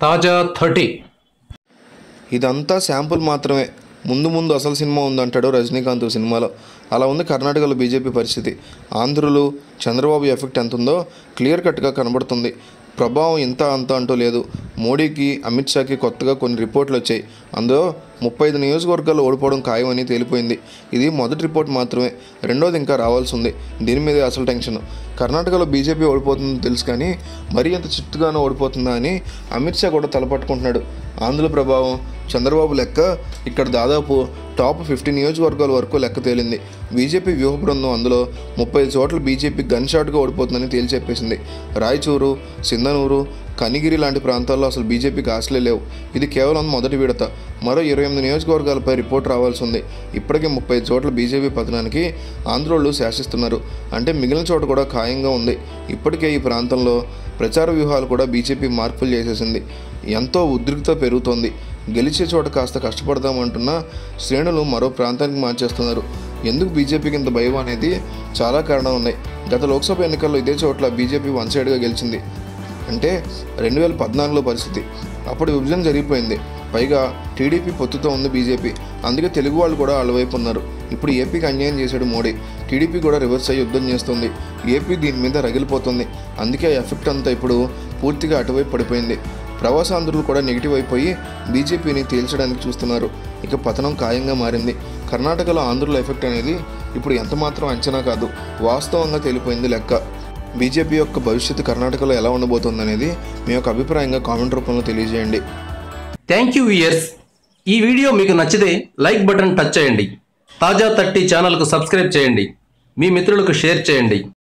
తాజా థర్టీ ఇదంతా శాంపుల్ మాత్రమే ముందు ముందు అసలు సినిమా ఉందంటాడు రజనీకాంత్ సినిమాలో అలా ఉంది కర్ణాటకలో బీజేపీ పరిస్థితి ఆంధ్రులు చంద్రబాబు ఎఫెక్ట్ ఎంత ఉందో క్లియర్ కట్గా కనబడుతుంది ప్రభావం ఇంత అంత అంటూ లేదు మోడీకి అమిత్ షాకి కొత్తగా కొన్ని రిపోర్ట్లు వచ్చాయి అందులో ముప్పై ఐదు నియోజకవర్గాల్లో ఓడిపోవడం ఖాయమని తేలిపోయింది ఇది మొదటి రిపోర్ట్ మాత్రమే రెండోది ఇంకా రావాల్సి ఉంది దీని మీదే అసలు టెన్షన్ కర్ణాటకలో బీజేపీ ఓడిపోతుందని తెలుసు కానీ మరీ అంత చిట్టుగానే ఓడిపోతుందా అని అమిత్ షా కూడా తలపట్టుకుంటున్నాడు ఆంధ్రుల ప్రభావం చంద్రబాబు లెక్క ఇక్కడ దాదాపు టాప్ ఫిఫ్టీ నియోజకవర్గాల వరకు లెక్క తేలింది బీజేపీ వ్యూహ బృందం అందులో ముప్పై చోట్ల బీజేపీ గన్ షాట్గా ఓడిపోతుందని తేల్చెప్పేసింది రాయచూరు సింధనూరు కనిగిరి లాంటి ప్రాంతాల్లో అసలు బీజేపీకి ఆశలే లేవు ఇది కేవలం మొదటి విడత మరో ఇరవై ఎనిమిది నియోజకవర్గాలపై రిపోర్ట్ రావాల్సి ఉంది ఇప్పటికే ముప్పై చోట్ల బీజేపీ పతనానికి ఆంధ్రోళ్ళు శాసిస్తున్నారు అంటే మిగిలిన చోట కూడా ఖాయంగా ఉంది ఇప్పటికే ఈ ప్రాంతంలో ప్రచార వ్యూహాలు కూడా బీజేపీ మార్పులు చేసేసింది ఎంతో ఉద్రిక్తత పెరుగుతోంది గెలిచే చోట కాస్త కష్టపడదామంటున్న శ్రేణులు మరో ప్రాంతానికి మార్చేస్తున్నారు ఎందుకు బీజేపీకి ఇంత భయం అనేది చాలా కారణాలు ఉన్నాయి గత లోక్సభ ఎన్నికల్లో ఇదే చోట్ల బీజేపీ వన్ సైడ్గా గెలిచింది అంటే రెండు వేల పద్నాలుగులో పరిస్థితి అప్పుడు విభజన జరిగిపోయింది పైగా టీడీపీ పొత్తుతో ఉంది బీజేపీ అందుకే తెలుగు వాళ్ళు కూడా వాళ్ళ వైపు ఉన్నారు ఇప్పుడు ఏపీకి అన్యాయం చేశాడు మోడీ టీడీపీ కూడా రివర్స్ అయ్యి యుద్ధం చేస్తుంది ఏపీ దీని మీద రగిలిపోతుంది అందుకే ఆ ఎఫెక్ట్ అంతా ఇప్పుడు పూర్తిగా అటువైపు పడిపోయింది ప్రవాసాంధ్రులు కూడా నెగిటివ్ అయిపోయి బీజేపీని తేల్చడానికి చూస్తున్నారు ఇక పతనం ఖాయంగా మారింది కర్ణాటకలో ఆంధ్రుల ఎఫెక్ట్ అనేది ఇప్పుడు ఎంతమాత్రం అంచనా కాదు వాస్తవంగా తేలిపోయింది లెక్క బీజేపీ యొక్క భవిష్యత్తు కర్ణాటకలో ఎలా ఉండబోతుంది అనేది మీ యొక్క అభిప్రాయంగా కామెంట్ రూపంలో తెలియజేయండి థ్యాంక్ యూ ఇయర్స్ ఈ వీడియో మీకు నచ్చితే లైక్ బటన్ టచ్ చేయండి తాజా థర్టీ ఛానల్కు సబ్స్క్రైబ్ చేయండి మీ మిత్రులకు షేర్ చేయండి